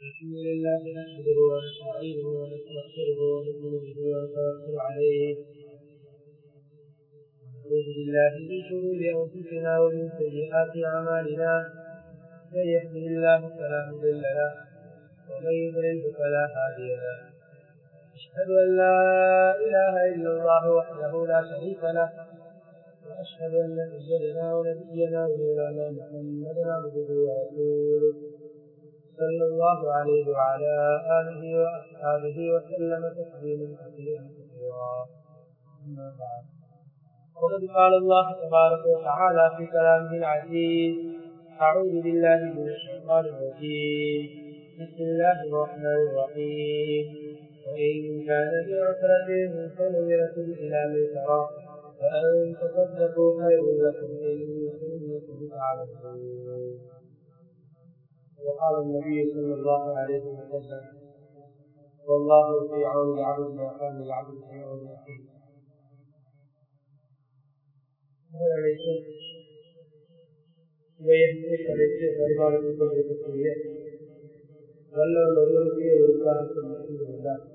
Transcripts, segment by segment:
الحمد لله نحمده ونستعينه ونستغفره ونؤمن به ونتوكل عليه ونعوذ بالله من شرور انفسنا ومن سيئات اعمالنا من يهده الله فلا مضل له ومن يضلله فلا هادي له اشهد ان لا اله الا الله وحده لا شريك له واشهد ان سيدنا ونبينا ومولانا محمدا عبده ورسوله صلى الله عليه وعلى آله وأصحابه وسلم تسليما كثيرا كثيرا أما بعد وقد قال الله تبارك وتعالى في كلامه العزيز أعوذ بالله من الشيطان الرجيم بسم الله الرحمن الرحيم وإن كان بعسرة فنظرة إلى ميسرة وأن تصدقوا خير لكم إن كنتم تعلمون وقال النبي صلى الله عليه وسلم والله في عون العبد ما كان العبد في عون اخيه சுவையத்தை கலைத்து வருமானத்துக் கொண்டிருக்கக்கூடிய வல்லவன் ஒருவருக்கே ஒரு காலத்தில் மட்டும்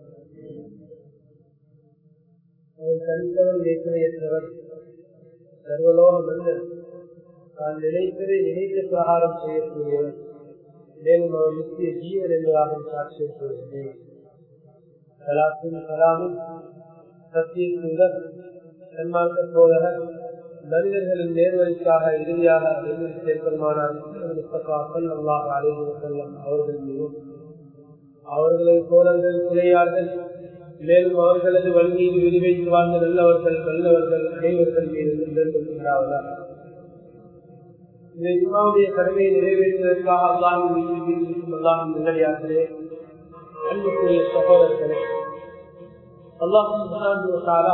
அவர் தனித்தவன் வேதனையற்றவர் சர்வலோக மன்னன் தான் நினைத்ததை நினைத்த பிரகாரம் செய்யக்கூடியவர் மேலும் அவர் நித்திய ஜீவன் என்பதாக சாட்சியம் கூறுகின்றேன் கலாத்தும் கலாமும் சத்திய தூதர் சன்மார்க்க போதகர் மனிதர்களின் நேர்வழிக்காக இறுதியாக சேர்க்கமானார் முஸ்தகாக்கள் அல்லாஹ் அலைஹி வசல்லம் அவர்கள் மீதும் அவர்களது தோழர்கள் துணையார்கள் மேலும் அவர்களது வழிமீது விரிவைத்து வாழ்ந்த நல்லவர்கள் நல்லவர்கள் அனைவர்கள் மீது உண்டாவதாக இந்த இமாவுடைய கடமையை நிறைவேற்றுவதற்காக அல்லாஹும் அல்லாஹும் நிலையார்களே அன்புக்குரிய சகோதரர்களே அல்லாஹாலா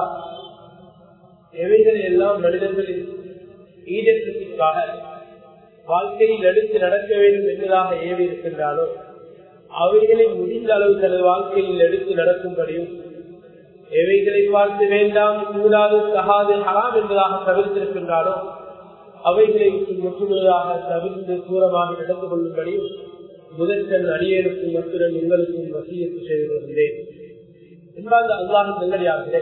எவைகளை எல்லாம் மனிதர்களின் ஈடத்திற்காக வாழ்க்கையில் எடுத்து நடக்க வேண்டும் என்பதாக ஏவி இருக்கின்றாலோ அவைகளை முடிந்த அளவு தனது வாழ்க்கையில் எடுத்து நடக்கும்படியும் எவைகளை பார்த்து வேண்டாம் கூடாது சகாது ஹராம் என்பதாக தவிர்த்திருக்கின்றாலோ அவைகளை முற்றுமுழுதாக தவிர்த்து தூரமாக நடந்து கொள்ளும்படியும் முதற்கண் அடியேனுக்கும் மத்துடன் உங்களுக்கும் வசியத்து செய்து வருகிறேன் என்பாங்க அல்லாஹு நல்லடியார்களே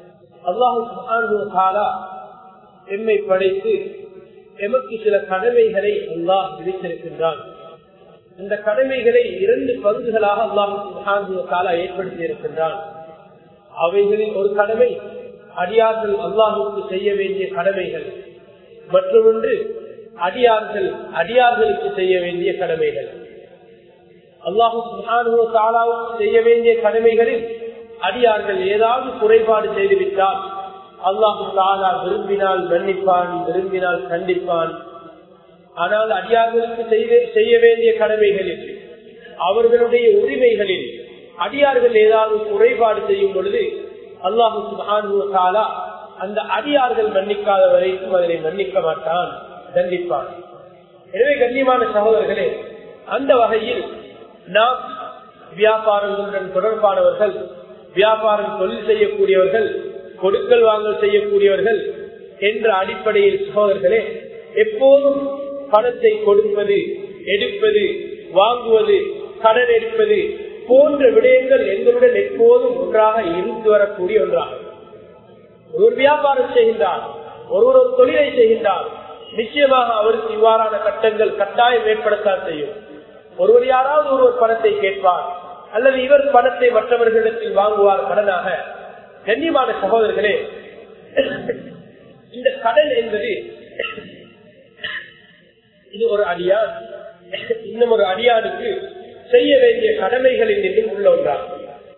அல்லாஹு எம்மை படைத்து எமக்கு சில கடமைகளை அல்லாஹ் விதித்திருக்கின்றான் இந்த கடமைகளை இரண்டு பங்குகளாக அல்லாஹு ஏற்படுத்தி இருக்கின்றான் அவைகளில் ஒரு கடமை அடியார்கள் அல்லாஹுக்கு செய்ய வேண்டிய கடமைகள் மற்றொன்று அடியார்கள் அடியார்களுக்கு செய்ய வேண்டிய கடமைகள் அல்லாஹு தாலாவுக்கு செய்ய வேண்டிய கடமைகளில் அடியார்கள் ஏதாவது குறைபாடு செய்துவிட்டால் அல்லாஹு தாலா விரும்பினால் மன்னிப்பான் விரும்பினால் கண்டிப்பான் ஆனால் அடியார்களுக்கு செய்ய வேண்டிய கடமைகளில் அவர்களுடைய உரிமைகளில் அடியார்கள் ஏதாவது குறைபாடு செய்யும் பொழுது அல்லாஹு தாலா அந்த அடியார்கள் மன்னிக்காத வரைக்கும் அதனை மன்னிக்க மாட்டான் தண்டிப்பான் எனவே கண்ணியமான சகோதரர்களே அந்த வகையில் நாம் வியாபாரங்களுடன் தொடர்பானவர்கள் வியாபாரம் தொழில் செய்யக்கூடியவர்கள் கொடுக்கல் வாங்கல் செய்யக்கூடியவர்கள் என்ற அடிப்படையில் சகோதரர்களே எப்போதும் பணத்தை கொடுப்பது எடுப்பது வாங்குவது கடன் எடுப்பது போன்ற விடயங்கள் எங்களுடன் எப்போதும் ஒன்றாக இருந்து வரக்கூடிய ஒன்றாகும் ஒரு வியாபாரம் செய்கின்றார் ஒருவர் ஒரு தொழிலை செய்கின்றார் நிச்சயமாக அவருக்கு இவ்வாறான கட்டங்கள் கட்டாயம் ஏற்படத்தான் செய்யும் ஒருவர் யாராவது ஒருவர் பணத்தை கேட்பார் அல்லது இவர் பணத்தை மற்றவர்களிடத்தில் வாங்குவார் கடனாக கண்ணியமான சகோதரர்களே இந்த கடன் என்பது இது ஒரு அடியான் இன்னும் ஒரு அடியானுக்கு செய்ய வேண்டிய கடமைகளில் நின்று உள்ள ஒன்றாகும்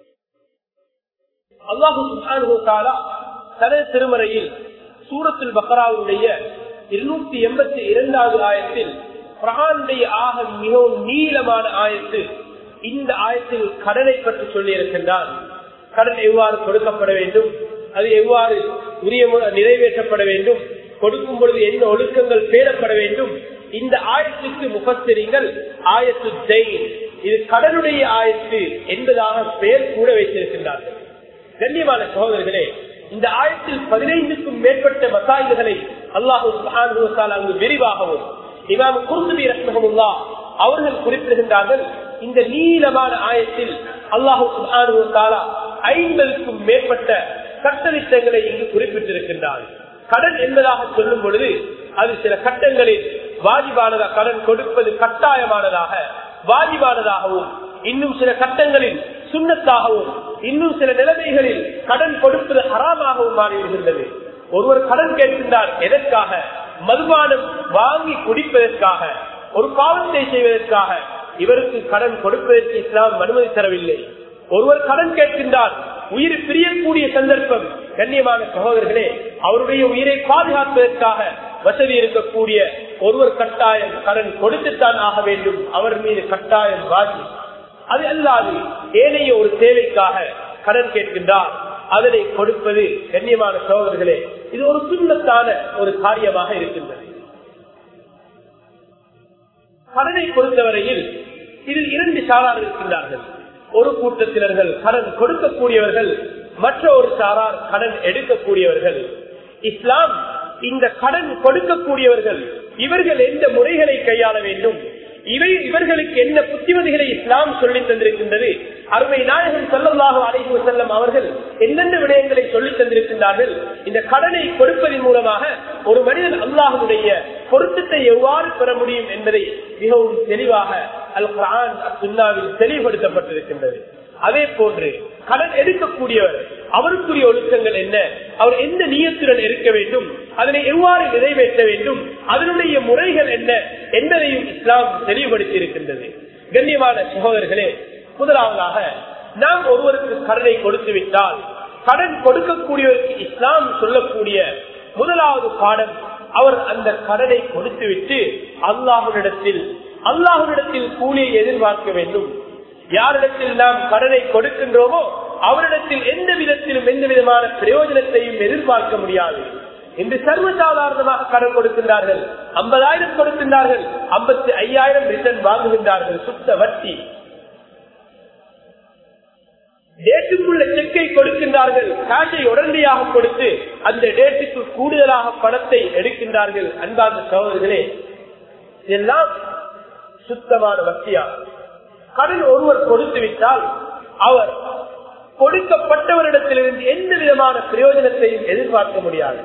அல்லாஹு தனது திருமறையில் சூரத்தில் பக்ராவுடைய இருநூத்தி எண்பத்தி இரண்டாவது ஆயத்தில் பிரகானுடைய ஆக மிகவும் நீளமான ஆயத்து இந்த ஆயத்தில் கடனை பற்றி சொல்லி இருக்கின்றான் கடன் எவ்வாறு கொடுக்கப்பட வேண்டும் அது எவ்வாறு உரிய நிறைவேற்றப்பட வேண்டும் கொடுக்கும் பொழுது என்ன ஒழுக்கங்கள் பேரப்பட வேண்டும் இந்த ஆயத்துக்கு முகத்திரிங்கள் ஆயத்து ஜெயின் இது கடனுடைய ஆயத்து என்பதாக பெயர் கூட வைத்திருக்கின்றார்கள் கண்ணியமான சகோதரர்களே இந்த ஆயத்தில் பதினைந்துக்கும் மேற்பட்ட மசாய்களை அல்லாஹு அங்கு விரிவாகவும் இமாம் குருசுபி ரத்னமுல்லா அவர்கள் குறிப்பிடுகின்றார்கள் இந்த நீளமான ஆயத்தில் அல்லாஹு சுப்ஹானஹு வ தஆலா ஐம்பதுக்கும் மேற்பட்ட சட்டத்திட்டங்களை இங்கு குறிப்பிட்டிருக்கின்றார் கடன் என்பதாக சொல்லும் பொழுது அது சில கட்டங்களில் வாஜிபானதா கடன் கொடுப்பது கட்டாயமானதாக வாஜிபானதாகவும் இன்னும் சில கட்டங்களில் சுண்ணத்தாகவும் இன்னும் சில நிலைமைகளில் கடன் கொடுப்பது ஹராமாகவும் மாறிவிடுகின்றது ஒருவர் கடன் கேட்கின்றார் எதற்காக மதுபானம் வாங்கி குடிப்பதற்காக ஒரு பாவத்தை செய்வதற்காக இவருக்கு கடன் கொடுப்பதற்கு இஸ்லாம் அனுமதி தரவில்லை ஒருவர் கடன் கேட்கின்றார் உயிர் பிரியக்கூடிய சந்தர்ப்பம் கண்ணியமான சகோதரர்களே அவருடைய உயிரை பாதுகாப்பதற்காக வசதி இருக்கக்கூடிய ஒருவர் கட்டாயம் கடன் கொடுத்துத்தான் ஆக வேண்டும் அவர் மீது கட்டாயம் வாஜி அது அல்லாது ஏனைய ஒரு தேவைக்காக கடன் கேட்கின்றார் அதனை கொடுப்பது கண்ணியமான சகோதரர்களே இது ஒரு சுண்ணத்தான ஒரு காரியமாக இருக்கின்றது கடனை பொறுத்தவரையில் இதில் இரண்டு சாரார் இருக்கின்றார்கள் ஒரு கூட்டத்தினர்கள் கடன் கொடுக்கக்கூடியவர்கள் மற்ற ஒரு சாரார் கடன் எடுக்கக்கூடியவர்கள் இஸ்லாம் இந்த கடன் கொடுக்கக்கூடியவர்கள் இவர்கள் எந்த முறைகளை கையாள வேண்டும் இவை இவர்களுக்கு என்ன புத்திமதிகளை இஸ்லாம் சொல்லித் தந்திருக்கின்றது அருமை நாயகன் செல்லல்லாக அழைத்து செல்லம் அவர்கள் எந்தெந்த விடயங்களை சொல்லித் தந்திருக்கின்றார்கள் இந்த கடனை கொடுப்பதன் மூலமாக ஒரு மனிதன் அல்லாஹனுடைய பொருத்தத்தை எவ்வாறு பெற முடியும் என்பதை மிகவும் தெளிவாக அல் குரான் சுன்னாவில் தெளிவுபடுத்தப்பட்டிருக்கின்றது அதே போன்று கடன் எடுக்கக்கூடியவர் அவருக்குரிய ஒழுக்கங்கள் என்ன அவர் எந்த நீயத்துடன் இருக்க வேண்டும் அதனை எவ்வாறு நிறைவேற்ற வேண்டும் அதனுடைய முறைகள் என்ன என்பதையும் இஸ்லாம் தெளிவுபடுத்தி இருக்கின்றது கண்ணியமான சகோதரர்களே முதலாவதாக நாம் ஒருவருக்கு கடனை கொடுத்து விட்டால் கடன் கொடுக்கக்கூடியவருக்கு இஸ்லாம் சொல்லக்கூடிய முதலாவது பாடம் அவர் அந்த கடனை கொடுத்துவிட்டு அல்லாஹுடத்தில் அல்லாஹுடத்தில் கூலியை எதிர்பார்க்க வேண்டும் யாரிடத்தில் நாம் கடனை கொடுக்கின்றோமோ அவரிடத்தில் எந்த விதத்திலும் எந்த விதமான பிரயோஜனத்தையும் எதிர்பார்க்க முடியாது இன்று சர்வசாதாரணமாக கடன் கொடுக்கின்றார்கள் ஐம்பதாயிரம் கொடுக்கின்றார்கள் ஐம்பத்தி ஐயாயிரம் ரிட்டர்ன் வாங்குகின்றார்கள் சுத்த வட்டி டேட்டுக்குள்ள செக்கை கொடுக்கின்றார்கள் காசை உடனடியாக கொடுத்து அந்த டேட்டுக்கு கூடுதலாக பணத்தை எடுக்கின்றார்கள் அன்பார்ந்த சகோதரர்களே இதெல்லாம் சுத்தமான வட்டியாகும் கடன் ஒருவர் கொடுத்து விட்டால் அவர் கொடுக்கப்பட்டவரிடத்திலிருந்து எந்த விதமான பிரயோஜனத்தையும் எதிர்பார்க்க முடியாது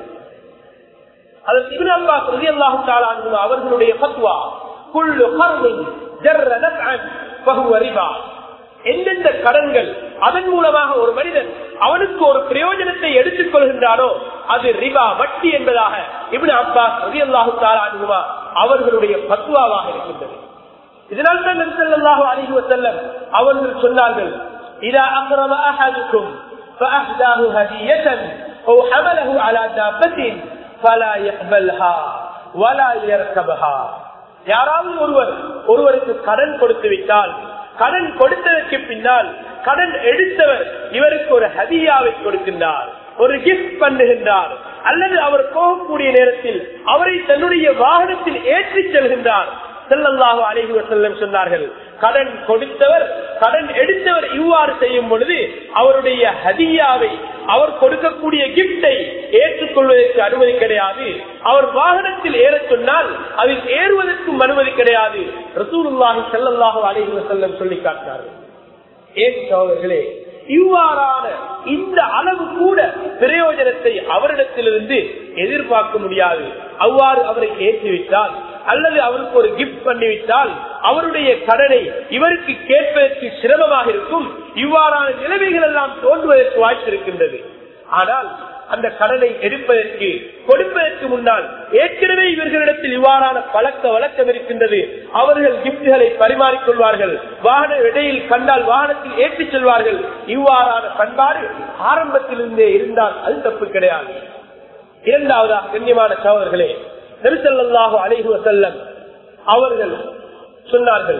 அதற்கு இபின் அப்பாஸ் ரலியல்லாஹு தஆலா அன்ஹு அவர்களுடைய ஃபத்வா குல்லு கர்மின் ஜர்ர நஃஅன் ஃபஹுவ ரிபா எந்தெந்த கடன்கள் அதன் மூலமாக ஒரு மனிதன் அவனுக்கு ஒரு பிரயோஜனத்தை எடுத்துக் கொள்கின்றானோ அது ரிபா வட்டி என்பதாக இபின் அப்பாஸ் ரலியல்லாஹு தஆலா அன்ஹு அவர்களுடைய ஃபத்வாவாக இருக்கின்றது இதனால் தான் நபிசல்லாஹு அலைஹி வஸல்லம் அவர்கள் சொன்னார்கள் இதா அக்ரம அஹதுக்கும் فأهداه هدية أو حمله على دابة فلا يقبلها ولا يركبها யாராவது ஒருவர் ஒருவருக்கு கடன் கொடுத்து விட்டால் கடன் கொடுத்ததற்கு பின்னால் கடன் எடுத்தவர் இவருக்கு ஒரு ஹதியாவை கொடுக்கின்றார் ஒரு கிஃப்ட் பண்ணுகின்றார் அல்லது அவர் போகக்கூடிய நேரத்தில் அவரை தன்னுடைய வாகனத்தில் ஏற்றிச் செல்கின்றார் செல்லல்லாஹு அலைஹி வசல்லம் சொன்னார்கள் கடன் கொடுத்தவர் கடன் எடுத்தவர் இவ்வாறு செய்யும் பொழுது அவருடைய ஹதியாவை அவர் கொடுக்கக்கூடிய கிப்டை ஏற்றுக்கொள்வதற்கு அனுமதி கிடையாது அவர் வாகனத்தில் ஏற சொன்னால் அதில் ஏறுவதற்கும் அனுமதி கிடையாது ரசூலுல்லாஹி செல்லல்லாஹு அலைஹி வசல்லம் சொல்லி காட்டினார்கள் ஏன் சோழர்களே இவ்வாறான இந்த அளவு கூட பிரயோஜனத்தை அவரிடத்திலிருந்து எதிர்பார்க்க முடியாது அவ்வாறு அவரை ஏற்றிவிட்டால் அல்லது அவருக்கு ஒரு கிஃப்ட் பண்ணிவிட்டால் அவருடைய கடனை இவருக்கு கேட்பதற்கு சிரமமாக இருக்கும் இவ்வாறான நிலைமைகள் எல்லாம் தோன்றுவதற்கு வாய்ப்பு இருக்கின்றது ஆனால் அந்த கடனை எடுப்பதற்கு கொடுப்பதற்கு முன்னால் ஏற்கனவே இவர்களிடத்தில் இவ்வாறான பழக்க வழக்கம் இருக்கின்றது அவர்கள் கிப்டுகளை பரிமாறிக்கொள்வார்கள் வாகன இடையில் கண்டால் வாகனத்தில் ஏற்றிச் செல்வார்கள் இவ்வாறான பண்பாடு ஆரம்பத்திலிருந்தே இருந்தால் அது தப்பு கிடையாது இரண்டாவதாக கண்ணியமான சகோதரர்களே நெரிசல்லாக அழைகு செல்லம் அவர்கள் சொன்னார்கள்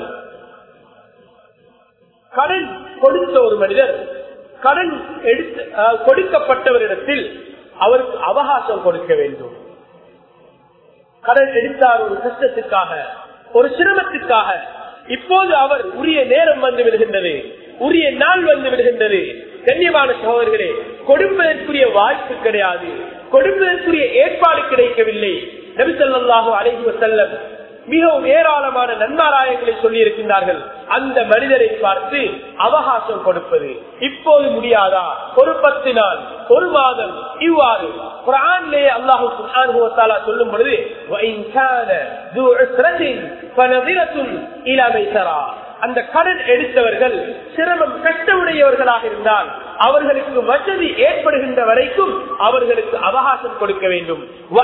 கடன் கொடுத்த ஒரு மனிதர் கடன் எடுத்து கொடுக்கப்பட்டவரிடத்தில் அவருக்கு அவகாசம் கொடுக்க வேண்டும் கடன் எடுத்தார் ஒரு கஷ்டத்துக்காக ஒரு சிரமத்துக்காக இப்போது அவர் உரிய நேரம் வந்து விடுகின்றது உரிய நாள் வந்து விடுகின்றது கண்ணியமான சகோதரர்களே கொடுப்பதற்குரிய வாய்ப்பு கிடையாது கொடுப்பதற்குரிய ஏற்பாடு கிடைக்கவில்லை நபிசல்லாஹு அலைஹி வசல்லம் மிகவும் ஏராளமான நன்மாராயங்களை சொல்லி இருக்கின்றார்கள் அந்த மனிதரை பார்த்து அவகாசம் கொடுப்பது இப்போது முடியாதா ஒரு பத்து நாள் ஒரு மாதம் இவ்வாறு குரான்லே அல்லாஹு சுப்ஹானஹு வ தஆலா சொல்லும் பொழுது وَإِنْ كَانَ ذُو عُسْرَةٍ فَنَظِرَةٌ إِلَى مَيْسَرَةٍ அந்த கடன் எடுத்தவர்கள் சிரமம் கஷ்டமுடையவர்களாக இருந்தால் அவர்களுக்கு வசதி ஏற்படுகின்ற வரைக்கும் அவர்களுக்கு அவகாசம் கொடுக்க வேண்டும்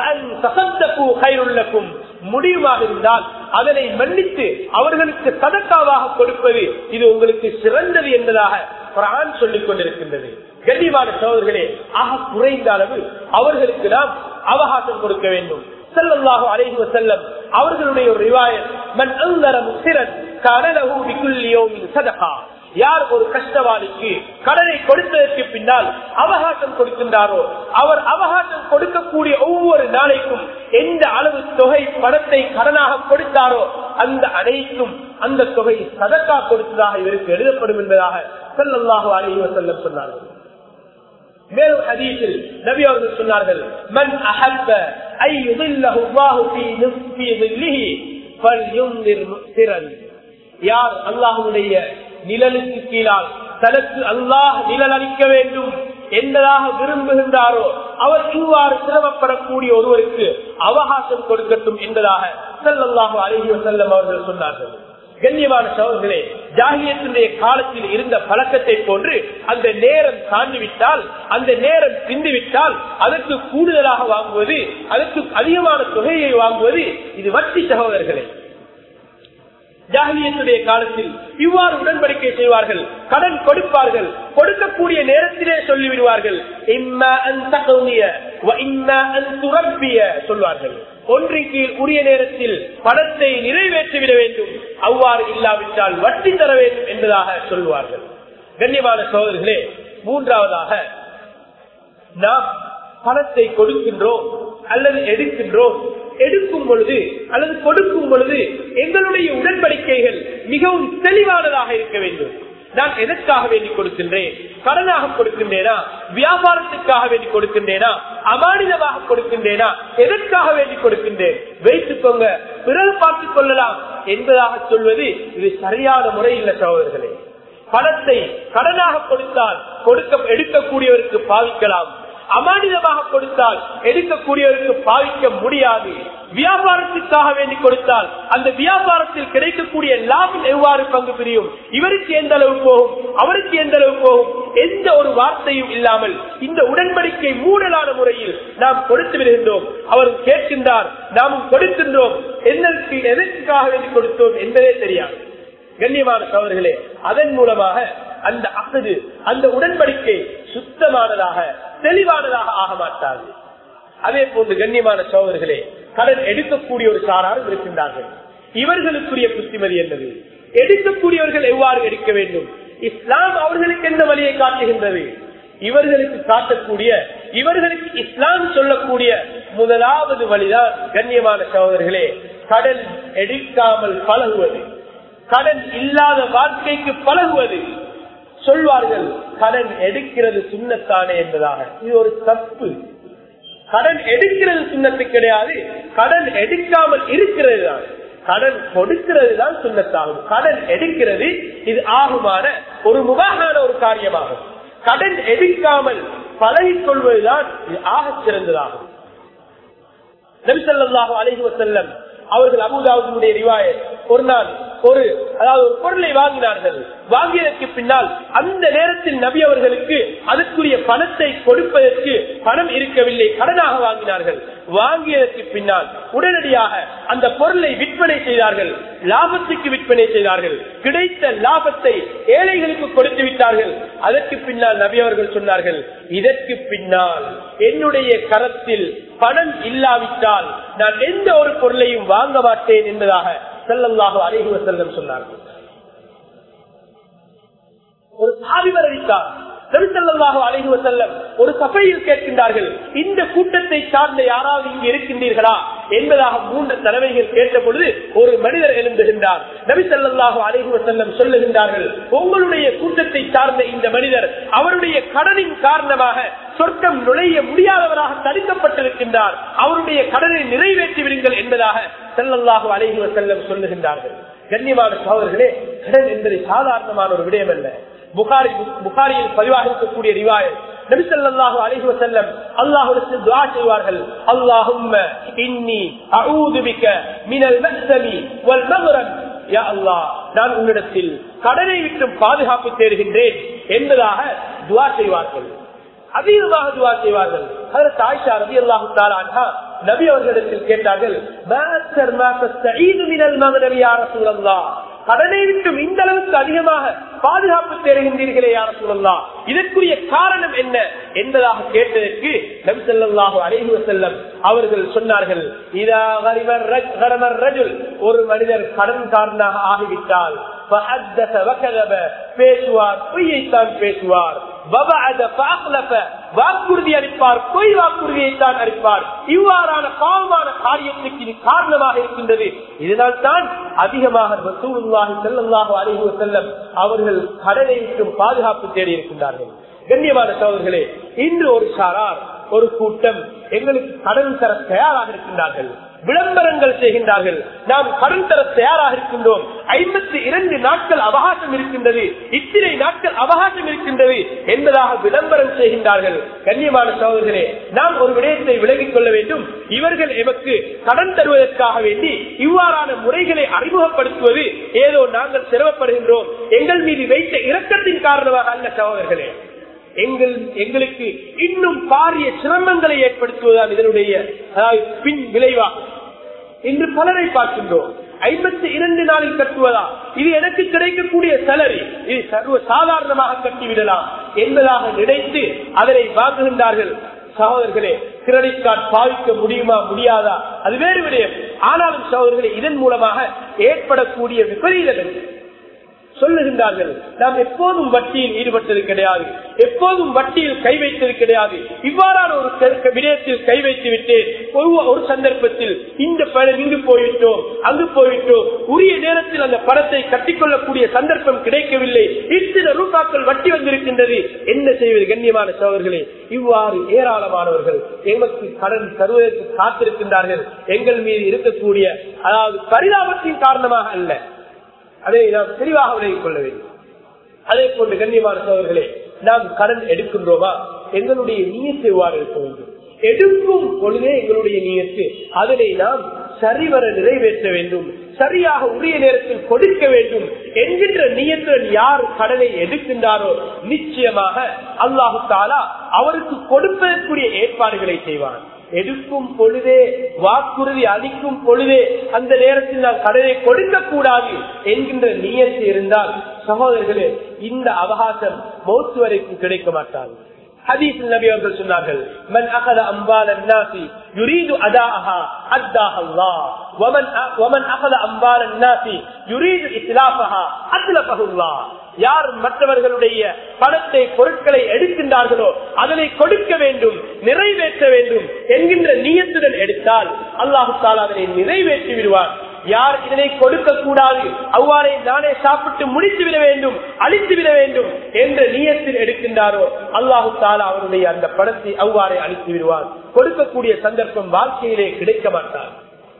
முடியுமாக இருந்தால் அதனை மன்னித்து அவர்களுக்கு சதக்காவாக கொடுப்பது இது உங்களுக்கு சிறந்தது என்பதாக குரான் சொல்லிக் கொண்டிருக்கின்றது கண்ணியமான சோதர்களே ஆக குறைந்த அளவு அவர்களுக்கு நாம் அவகாசம் கொடுக்க வேண்டும் செல்லல்லாஹு அலைஹி வஸல்லம் அவர்களுடைய ஒரு ரிவாயத் மன் அன்தர முஸ்திரன் கனலஹு பிகுல்லி யௌமின் சதகா யார் ஒரு கஷ்டவாளிக்கு கடனை கொடுத்ததற்கு பின்னால் அவகாசம் கொடுக்கின்றாரோ அவர் அவகாசம் கொடுக்கக்கூடிய ஒவ்வொரு நாளைக்கும் எந்த அளவு தொகை பணத்தை கடனாக கொடுத்தாரோ அந்த அனைத்தும் அந்த தொகை சதக்கா கொடுத்ததாக இவருக்கு எழுதப்படும் என்பதாக செல்லல்லாஹு அலைஹி வஸல்லம் சொன்னார்கள் மேலும் ஹதீஸில் நபி அவர்கள் சொன்னார்கள் மன் அஹப்ப ஐ யுதில்லஹு அல்லாஹு ஃபீ நிஸ்ஃபி ظில்லிஹி ஃபல்யுன்திர் முஸ்திரன் யார் அல்லாஹ்வுடைய நிழலுக்கு கீழால் தனக்கு அல்லாஹ் நிழல் அளிக்க வேண்டும் என்பதாக விரும்புகின்றாரோ அவர் இவ்வாறு சிரமப்படக்கூடிய ஒருவருக்கு அவகாசம் கொடுக்கட்டும் என்பதாக ஸல்லல்லாஹு அலைஹி வஸல்லம் அவர்கள் சொன்னார்கள் கண்ணியமான சோழர்களே ஜாகியத்தினுடைய காலத்தில் இருந்த பழக்கத்தை போன்று அந்த நேரம் தாண்டிவிட்டால் அந்த நேரம் சிந்திவிட்டால் அதற்கு கூடுதலாக வாங்குவது அதற்கு அதிகமான தொகையை வாங்குவது இது வட்டி சகோதரர்களே ஜாகிலியத்துடைய காலத்தில் இவ்வாறு உடன்படிக்கை செய்வார்கள் கடன் கொடுப்பார்கள் கொடுக்கக்கூடிய நேரத்திலே சொல்லிவிடுவார்கள் சொல்வார்கள் ஒன்றின் கீழ் உரிய நேரத்தில் பணத்தை நிறைவேற்றிவிட வேண்டும் அவ்வாறு இல்லாவிட்டால் வட்டி தர வேண்டும் என்பதாக சொல்வார்கள் கண்ணியமான சோதர்களே மூன்றாவதாக நாம் பணத்தை கொடுக்கின்றோம் அல்லது எடுக்கின்றோம் எடுக்கும் பொழுது அல்லது கொடுக்கும் பொழுது எங்களுடைய உடன்படிக்கைகள் மிகவும் தெளிவானதாக இருக்க வேண்டும் நான் எதற்காக வேண்டி கொடுக்கின்றேன் கடனாக கொடுக்கின்றேனா வியாபாரத்துக்காக வேண்டி கொடுக்கின்றேனா அமானிதமாக கொடுக்கின்றேனா எதற்காக வேண்டி கொடுக்கின்றேன் வைத்துக்கோங்க பிறகு பார்த்துக் கொள்ளலாம் என்பதாக சொல்வது இது சரியான முறை இல்ல சகோதரர்களே பணத்தை கடனாக கொடுத்தால் கொடுக்க எடுக்கக்கூடியவருக்கு பாவிக்கலாம் அமானிதமாக கொடுத்தால் எடுக்கக்கூடியவருக்கு பாவிக்க முடியாது வியாபாரத்திற்காக வேண்டி கொடுத்தால் அந்த வியாபாரத்தில் கிடைக்கக்கூடிய லாபம் எவ்வாறு பங்கு பிரியும் இவருக்கு எந்த அளவு போகும் அவருக்கு எந்த அளவு போகும் எந்த ஒரு வார்த்தையும் இல்லாமல் இந்த உடன்படிக்கை மூடலான முறையில் நாம் கொடுத்து விடுகின்றோம் அவர் கேட்கின்றார் நாமும் கொடுக்கின்றோம் எதற்கு எதற்காக வேண்டி கொடுத்தோம் என்பதே தெரியாது கண்ணியமான சோதர்களே அதன் மூலமாக அந்த அசது அந்த உடன்படிக்கை சுத்தமானதாக தெளிவானதாக ஆக மாட்டாது அதே போன்று கண்ணியமான சோதர்களே கடன் எடுக்கக்கூடிய ஒரு சாராரும் இருக்கின்றார்கள் இவர்களுக்குரிய புத்திமதி என்னது எடுக்கக்கூடியவர்கள் எவ்வாறு எடுக்க வேண்டும் இஸ்லாம் அவர்களுக்கு எந்த வழியை காட்டுகின்றது இவர்களுக்கு காட்டக்கூடிய இவர்களுக்கு இஸ்லாம் சொல்லக்கூடிய முதலாவது வழிதான் கண்ணியமான சகோதரர்களே கடன் எடுக்காமல் பழகுவது கடன் இல்லாத வாழ்க்கைக்கு பழகுவது சொல்வார்கள் கடன் எடுக்கிறது சுண்ணத்தானே என்பதாக இது ஒரு தப்பு கடன் எடுக்கிறது சுண்ணத்து கிடையாது கடன் எடுக்காமல் இருக்கிறது தான் கடன் கொடுக்கிறது தான் சுண்ணத்தாகும் கடன் எடுக்கிறது இது ஆகுமான ஒரு முகாகான ஒரு காரியமாகும் கடன் எடுக்காமல் பழகிக் கொள்வதுதான் இது ஆக சிறந்ததாகும் நபிசல்லாஹு அலஹி வசல்லம் அவர்கள் அபுதாவுடைய ரிவாயத் ஒரு நாள் ஒரு அதாவது ஒரு பொருளை வாங்கினார்கள் வாங்கியதற்கு பின்னால் அந்த நேரத்தில் நபி அவர்களுக்கு அதற்குரிய பணத்தை கொடுப்பதற்கு பணம் இருக்கவில்லை கடனாக வாங்கினார்கள் வாங்கியதற்கு பின்னால் உடனடியாக அந்த பொருளை விற்பனை செய்தார்கள் லாபத்துக்கு விற்பனை செய்தார்கள் கிடைத்த லாபத்தை ஏழைகளுக்கு கொடுத்து விட்டார்கள் அதற்கு பின்னால் நபி அவர்கள் சொன்னார்கள் இதற்கு பின்னால் என்னுடைய கரத்தில் பணம் இல்லாவிட்டால் நான் எந்த ஒரு பொருளையும் வாங்க மாட்டேன் என்பதாக செல்லல்லாக அழகுவ செல்லம் சொன்னார்கள் ஒரு சாதிவர் அளித்தார் நபிசல்லாஹு அலைஹி செல்லம் ஒரு சபையில் கேட்கின்றார்கள் இந்த கூட்டத்தை சார்ந்த யாராவது இங்கு இருக்கின்றீர்களா என்பதாக மூன்று தலைமைகள் கேட்ட பொழுது ஒரு மனிதர் எழுந்துகின்றார் நபிசல்லாஹு அலைஹி செல்லம் சொல்லுகின்றார்கள் உங்களுடைய கூட்டத்தை சார்ந்த இந்த மனிதர் அவருடைய கடனின் காரணமாக சொர்க்கம் நுழைய முடியாதவராக தடுக்கப்பட்டிருக்கின்றார் அவருடைய கடனை நிறைவேற்றி விடுங்கள் என்பதாக செல்லல்லாஹு அலைஹி செல்லம் சொல்லுகின்றார்கள் கண்ணியமான சோதர்களே கடன் என்பது சாதாரணமான ஒரு விடயம் அல்ல புகாரி புகாரியில் பதிவாக இருக்கக்கூடிய ரிவாயத் நபிசல்லாஹு அலைஹி வஸல்லம் அல்லாஹ்விடத்தில் துஆ செய்வார்கள் அல்லாஹும்ம இன்னி அஊது பிக மினல் மஹ்சமி வல் மக்ரம் யா அல்லாஹ் நான் உன்னிடத்தில் கடனை விட்டு பாதுகாப்பு தேடுகின்றேன் என்பதாக துஆ செய்வார்கள் அதிகமாக துவா செய்வார்கள் அதற்கு ஆயிஷா ரவி அல்லாஹு தாலா நபி அவர்களிடத்தில் கேட்டார்கள் "மாஸ்டர் மாஸ்டர் சயீது மினல் மகனவி யா ரசூலல்லாஹ்." கடனை விட்டும் இந்த அளவுக்கு அதிகமாக பாதுகாப்பு தேடுகின்றீர்களே யார சொல்லலாம் இதற்குரிய காரணம் என்ன என்பதாக கேட்டதற்கு நபி ஸல்லல்லாஹு அலைஹி வஸல்லம் அவர்கள் சொன்னார்கள் இதா கரிமர் ரஜ்- கரமர் ரஜுல் ஒரு மனிதர் கடன்காரனாக ஆகிவிட்டால் فحدث وكذب பேசுவார் பொய்யைத்தான் பேசுவார் வபஅத فأخلف வாக்குறுதி அளிப்பார் பொய் வாக்குறுதியைத்தான் அளிப்பார் இவ்வாறான பாவமான காரியத்துக்கு இது காரணமாக இருக்கின்றது இதனால் தான் அதிகமாக ரசூலுல்லாஹி ஸல்லல்லாஹு அலைஹி வஸல்லம் அவர்கள் கடனை விட்டும் பாதுகாப்பு தேடி இருக்கின்றார்கள் கண்ணியமான சகோதரர்களே இன்று ஒரு சாரார் ஒரு கூட்டம் எங்களுக்கு கடன் தர தயாராக இருக்கின்றார்கள் விளம்பரங்கள் செய்கின்றார்கள் நாம் கடன் தர தயாராக இருக்கின்றோம் ஐம்பத்தி இரண்டு நாட்கள் அவகாசம் இருக்கின்றது இத்தனை நாட்கள் அவகாசம் இருக்கின்றது என்பதாக விளம்பரம் செய்கின்றார்கள் கண்ணியமான சகோதரர்களே நாம் ஒரு விடயத்தை விலகிக் கொள்ள வேண்டும் இவர்கள் எமக்கு கடன் தருவதற்காக வேண்டி இவ்வாறான முறைகளை அறிமுகப்படுத்துவது ஏதோ நாங்கள் சிரமப்படுகின்றோம் எங்கள் மீது வைத்த இரக்கத்தின் காரணமாக அல்ல சகோதரர்களே எங்கள் எங்களுக்கு இன்னும் பாரிய சிரமங்களை ஏற்படுத்துவதுதான் இதனுடைய அதாவது பின் விளைவாகும் இன்று பலரை பார்க்கின்றோம் ஐம்பத்தி இரண்டு நாளில் கட்டுவதா இது எனக்கு கிடைக்கக்கூடிய சலரி இது சர்வ சாதாரணமாக கட்டிவிடலாம் என்பதாக நினைத்து அதனை வாங்குகின்றார்கள் சகோதரர்களே கிரெடிட் கார்டு பாவிக்க முடியுமா முடியாதா அது வேறு விடயம் ஆனாலும் சகோதரர்களே இதன் மூலமாக ஏற்படக்கூடிய விபரீதங்கள் சொல்லுகின்றார்கள் நாம் எப்போதும் வட்டியில் ஈடுபட்டது கிடையாது எப்போதும் வட்டியில் கை வைத்தது கிடையாது இவ்வாறான ஒரு க- விடயத்தில் கை வைத்து விட்டு ஒரு ஒரு சந்தர்ப்பத்தில் இந்த பணம் இங்கு போய்விட்டோம் அங்கு போய்விட்டோம் உரிய நேரத்தில் அந்த பணத்தை கட்டிக்கொள்ளக்கூடிய சந்தர்ப்பம் கிடைக்கவில்லை இத்தனை ரூபாக்கள் வட்டி வந்திருக்கின்றது என்ன செய்வது கண்ணியமான சோழர்களே இவ்வாறு ஏராளமானவர்கள் எமக்கு கடன் தருவதற்கு காத்திருக்கின்றார்கள் எங்கள் மீது இருக்கக்கூடிய அதாவது பரிதாபத்தின் காரணமாக அல்ல அதை நாம் தெளிவாக விலகிக் கொள்ள வேண்டும் அதே போன்று கண்ணியமான சோழர்களே நாம் கடன் எடுக்கின்றோமா எங்களுடைய நீயத்தை எவ்வாறு இருக்க வேண்டும் எடுக்கும் பொழுதே எங்களுடைய நீயத்து அதனை நாம் சரிவர நிறைவேற்ற வேண்டும் சரியாக உரிய நேரத்தில் கொடுக்க வேண்டும் என்கின்ற நியத்துடன் யார் கடனை எடுக்கின்றாரோ நிச்சயமாக அல்லாஹு தாலா அவருக்கு கொடுப்பதற்குரிய ஏற்பாடுகளை செய்வான் எடுக்கும் பொழுதே வாக்குறுதி அளிக்கும் பொழுதே அந்த நேரத்தில் நாம் கடனை கொடுக்க கூடாது என்கின்ற நியத்து இருந்தால் சகோதரர்களே இந்த அவகாசம் மௌத்து வரைக்கும் கிடைக்க மாட்டாது ஹதீஸ் நபி அவர்கள் சொன்னார்கள் மன் அகத அம்பால் அன்னாசி யுரீது அதாஹா அத்தாஹ் அல்லாஹ் வமன் அ- வமன் அகத அம்பால் அன்னாசி யுரீது இஸ்லாஃபஹா அஸ்லஃபஹுல்லாஹ் யார் மற்றவர்களுடைய பணத்தை பொருட்களை எடுக்கின்றார்களோ அதனை கொடுக்க வேண்டும் நிறைவேற்ற வேண்டும் என்கின்ற நீயத்துடன் எடுத்தால் அல்லாஹு தாலா அதனை நிறைவேற்றி விடுவார் யார் இதனை கொடுக்க கூடாது அவ்வாறே நானே சாப்பிட்டு முடித்து விட வேண்டும் அழித்து விட வேண்டும் என்ற நீயத்தில் எடுக்கின்றாரோ அல்லாஹு தாலா அவருடைய அந்த பணத்தை அவ்வாறே அழித்து விடுவார் கொடுக்கக்கூடிய சந்தர்ப்பம் வாழ்க்கையிலே கிடைக்க மாட்டார்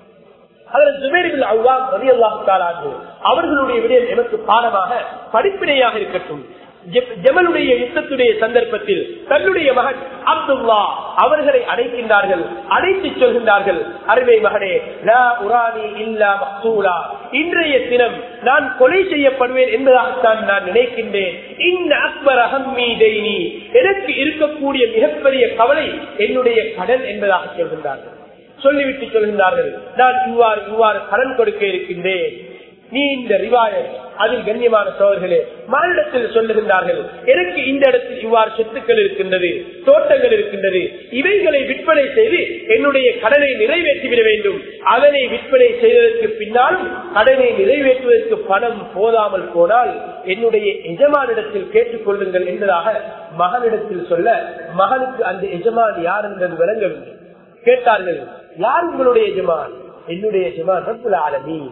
அதில் ஜுபேரிபில் அவ்வாம் ரதி அல்லாஹு அவர்களுடைய விடயம் எனக்கு பாடமாக படிப்பினையாக இருக்கட்டும் ஜெ- ஜெமலுடைய யுத்தத்துடைய சந்தர்ப்பத்தில் தன்னுடைய மகன் அப்துல்லா அவர்களை அழைக்கின்றார்கள் அழைத்து சொல்கின்றார்கள் அருமை மகனே லா உரானி இல்லா மக்சூலா இன்றைய தினம் நான் கொலை செய்யப்படுவேன் என்பதாகத்தான் நான் நினைக்கின்றேன் இந்த அக்பர் அகம்மி தைனி எனக்கு இருக்கக்கூடிய மிகப்பெரிய கவலை என்னுடைய கடன் என்பதாக சொல்கின்றார்கள் சொல்லிவிட்டு சொல்கின்றார்கள் நான் இவ்வாறு இவ்வாறு கடன் கொடுக்க இருக்கின்றேன் நீ இந்த ரிவாயத் அதில் கண்ணியமான சோழர்களே மகளிடத்தில் சொல்லுகின்றார்கள் எனக்கு இந்த இடத்தில் இவ்வாறு சொத்துக்கள் இருக்கின்றது தோட்டங்கள் இருக்கின்றது இவைகளை விற்பனை செய்து என்னுடைய கடனை நிறைவேற்றிவிட வேண்டும் அதனை விற்பனை செய்வதற்கு பின்னாலும் கடனை நிறைவேற்றுவதற்கு பணம் போதாமல் போனால் என்னுடைய எஜமானிடத்தில் கேட்டுக் கொள்ளுங்கள் என்பதாக மகனிடத்தில் சொல்ல மகனுக்கு அந்த எஜமான் யார் என்பது விளங்கவில்லை கேட்டார்கள் யார் உங்களுடைய எஜமான் என்னுடைய எஜமான் ரப்புல் ஆலமீன்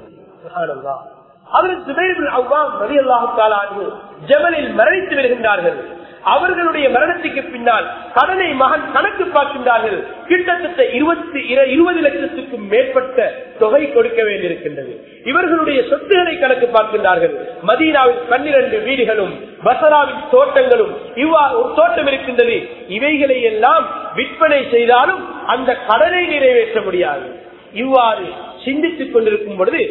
அவருக்கு ஜுபைர் பின் அவ்வாம் ரலியல்லாஹு தஆலா அன்ஹு ஜபலில் மரணித்து வருகின்றார்கள் அவர்களுடைய மரணத்துக்கு பின்னால் கடனை மகன் கணக்கு பார்க்கின்றார்கள் கிட்டத்தட்ட இருபத்தி இருபது லட்சத்துக்கும் மேற்பட்ட தொகை கொடுக்க வேண்டியிருக்கின்றது இவர்களுடைய சொத்துக்களை கணக்கு பார்க்கின்றார்கள் மதீனாவில் பன்னிரண்டு வீடுகளும் பசராவின் தோட்டங்களும் இவ்வாறு ஒரு தோட்டம் இருக்கின்றது இவைகளை எல்லாம் விற்பனை செய்தாலும் அந்த கடனை நிறைவேற்ற முடியாது இவ்வாறு சிந்தித்துக் கொண்டிருக்கும் பொழுது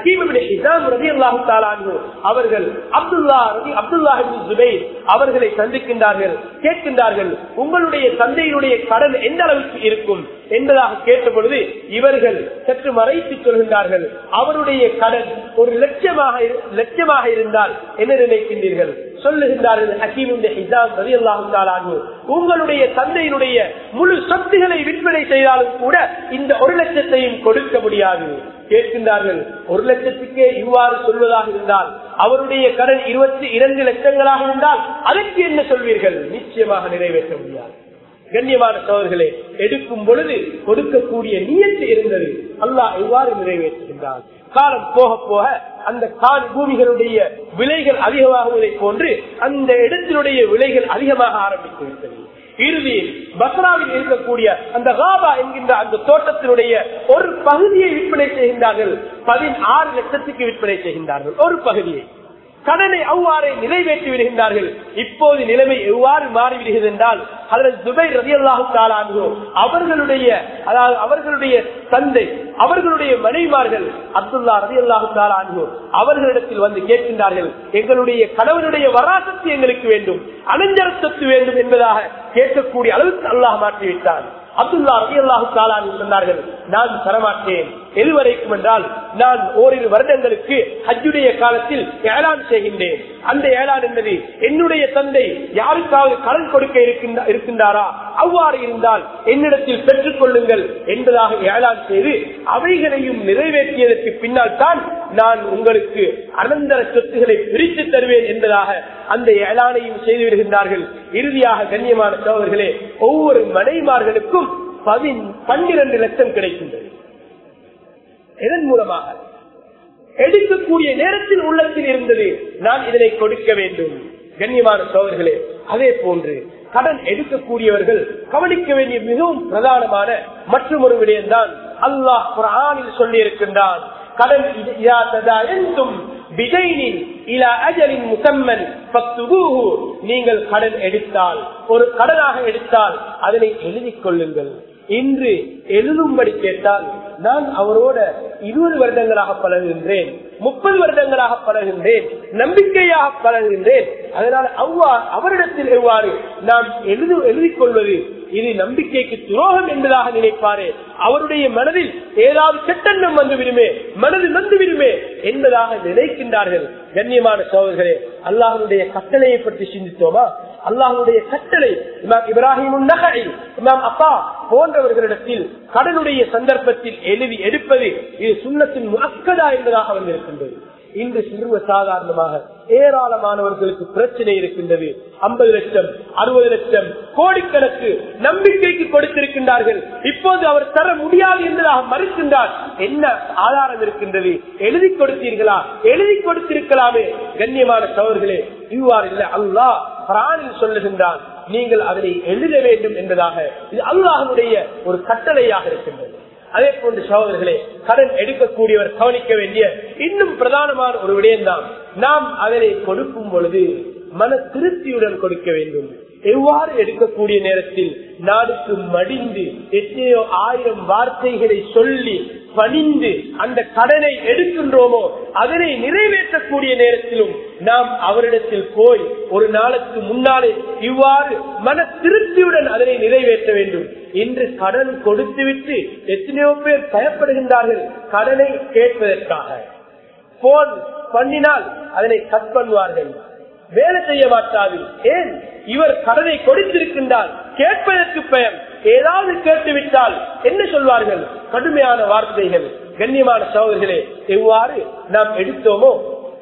அவர்கள் அப்துல்லா அப்துல்லா ஜுபைர் அவர்களை சந்திக்கின்றார்கள் கேட்கின்றார்கள் உங்களுடைய தந்தையினுடைய கடன் எந்த அளவுக்கு இருக்கும் என்பதாக கேட்ட பொழுது இவர்கள் சற்று மறைத்து சொல்கின்றார்கள் அவருடைய கடன் ஒரு லட்சமாக லட்சமாக இருந்தால் என்ன நினைக்கின்றீர்கள் சொல்லுகின்றார்கள் உங்களுடைய தந்தையினுடைய முழு சொத்துகளை விற்பனை செய்தாலும் கூட இந்த ஒரு லட்சத்தையும் கொடுக்க முடியாது கேட்கின்றார்கள் ஒரு லட்சத்துக்கே இவ்வாறு சொல்வதாக இருந்தால் அவருடைய கடன் இருபத்தி இரண்டு லட்சங்களாக இருந்தால் அதற்கு என்ன சொல்வீர்கள் நிச்சயமாக நிறைவேற்ற முடியாது கண்ணியமான சோழர்களே எடுக்கும் பொழுது கொடுக்கக்கூடிய நியத்து இருந்தது அல்லாஹ் எவ்வாறு நிறைவேற்றுகின்றான் காலம் போக போக அந்த கால் பூமிகளுடைய விலைகள் அதிகமாகுவதை போன்று அந்த இடத்தினுடைய விலைகள் அதிகமாக ஆரம்பித்து விட்டது இறுதியில் பக்ராவில் இருக்கக்கூடிய அந்த காபா என்கின்ற அந்த தோட்டத்தினுடைய ஒரு பகுதியை விற்பனை செய்கின்றார்கள் பதினாறு லட்சத்துக்கு விற்பனை செய்கின்றார்கள் ஒரு பகுதியை கடனை அவ்வாறே நிறைவேற்றி விடுகின்றார்கள் இப்போது நிலைமை எவ்வாறு மாறிவிடுகிறது என்றால் அதில் துபை ரதி அல்லாஹு அவர்களுடைய அதாவது அவர்களுடைய தந்தை அவர்களுடைய மனைமார்கள் அப்துல்லா ரதி அல்லாஹு தாலானு அவர்களிடத்தில் வந்து கேட்கின்றார்கள் எங்களுடைய கணவனுடைய வராசத்து எங்களுக்கு வேண்டும் அனஞ்சர சொத்து வேண்டும் என்பதாக கேட்கக்கூடிய அளவுக்கு அல்லாஹ் மாற்றிவிட்டான் அப்துல்லா ரவி அல்லாஹு தாலான் சொன்னார்கள் நான் தரமாட்டேன் எதுவரைக்கும் என்றால் நான் ஓரிரு வருடங்களுக்கு ஹஜ்ஜுடைய காலத்தில் ஏலான் செய்கின்றேன் அந்த ஏலான் என்பது என்னுடைய தந்தை யாருக்காவது கடன் கொடுக்க இருக்கின்றாரா அவ்வாறு இருந்தால் என்னிடத்தில் பெற்றுக் கொள்ளுங்கள் என்பதாக ஏலான் செய்து அவைகளையும் நிறைவேற்றியதற்கு பின்னால் தான் நான் உங்களுக்கு அனந்தர சொத்துக்களை பிரித்து தருவேன் என்பதாக அந்த ஏலானையும் செய்து விடுகின்றார்கள் இறுதியாக கண்ணியமான சோழர்களே ஒவ்வொரு மனைமார்களுக்கும் பன்னிரண்டு லட்சம் கிடைக்கின்றது இதன் மூலமாக எடுக்கக்கூடிய நேரத்தில் உள்ளத்தில் இருந்தது நான் இதனை கொடுக்க வேண்டும் கண்ணியமான சோழர்களே அதே போன்று கடன் எடுக்கக்கூடியவர்கள் கவனிக்க வேண்டிய மிகவும் பிரதானமான மற்றும் ஒரு விடயம்தான் அல்லாஹ் குரானில் சொல்லி இருக்கின்றான் கடன் நீங்கள் கடன் எடுத்தால் ஒரு கடனாக எடுத்தால் அதனை எழுதிக் கொள்ளுங்கள் இன்று எழுதும்படி கேட்டால் நான் அவரோட இருபது வருடங்களாக பழகுகின்றேன் முப்பது வருடங்களாக பழகுகின்றேன் நம்பிக்கையாக பழகுகின்றேன் அதனால் அவ்வா அவரிடத்தில் எவ்வாறு நாம் எழுது எழுதிக் கொள்வது இது நம்பிக்கைக்கு துரோகம் என்பதாக நினைப்பாரே அவருடைய மனதில் ஏதாவது கெட்டெண்ணம் வந்து விடுமே மனது நந்து விடுமே என்பதாக நினைக்கின்றார்கள் கண்ணியமான சோதர்களே அல்லாஹனுடைய கட்டளையை பற்றி சிந்தித்தோமா அல்லாஹனுடைய கட்டளை இமாம் இப்ராஹிம் நகை இமாம் அப்பா போன்றவர்களிடத்தில் கடனுடைய சந்தர்ப்பத்தில் எழுதி எடுப்பது இது சுண்ணத்தின் முக்கதா என்பதாக வந்திருக்கின்றது இன்று சிறுவ சாதாரணமாக ஏராளமானவர்களுக்கு பிரச்சனை இருக்கின்றது ஐம்பது லட்சம் அறுபது லட்சம் கோடிக்கணக்கு நம்பிக்கைக்கு கொடுத்திருக்கின்றார்கள் இப்போது அவர் தர முடியாது என்பதாக மறுக்கின்றார் என்ன ஆதாரம் இருக்கின்றது எழுதி கொடுத்தீர்களா எழுதி கொடுத்திருக்கலாமே கண்ணியமான சவர்களே இவ்வாறு இல்லை அல்லாஹ் பிராணில் சொல்லுகின்றான் நீங்கள் அதனை எழுத வேண்டும் என்பதாக இது அல்லாஹனுடைய ஒரு கட்டளையாக இருக்கின்றது அதே போன்று சகோதரர்களே கடன் எடுக்கக்கூடியவர் கவனிக்க வேண்டிய இன்னும் பிரதானமான ஒரு விடயம்தான் நாம் அதனை கொடுக்கும் பொழுது மன திருப்தியுடன் கொடுக்க வேண்டும் எவ்வாறு எடுக்கக்கூடிய நேரத்தில் நாடுக்கு மடிந்து எத்தனையோ ஆயிரம் வார்த்தைகளை சொல்லி பணிந்து அந்த கடனை எடுக்கின்றோமோ அதனை நிறைவேற்றக்கூடிய நேரத்திலும் நாம் அவரிடத்தில் போய் ஒரு நாளுக்கு முன்னாலே இவ்வாறு மன திருப்தியுடன் அதனை நிறைவேற்ற வேண்டும் இன்று கடன் கொடுத்துவிட்டு எத்தனையோ பேர் பயப்படுகின்றார்கள் கடனை கேட்பதற்காக போன் பண்ணினால் அதனை கட் பண்ணுவார்கள் வேலை செய்ய மாட்டாது ஏன் இவர் கடனை கொடுத்திருக்கின்றார் கேட்பதற்கு பயம் ஏதாவது கேட்டுவிட்டால் என்ன சொல்வார்கள் கடுமையான வார்த்தைகள் கண்ணியமான சகோதரர்களே எவ்வாறு நாம் எடுத்தோமோ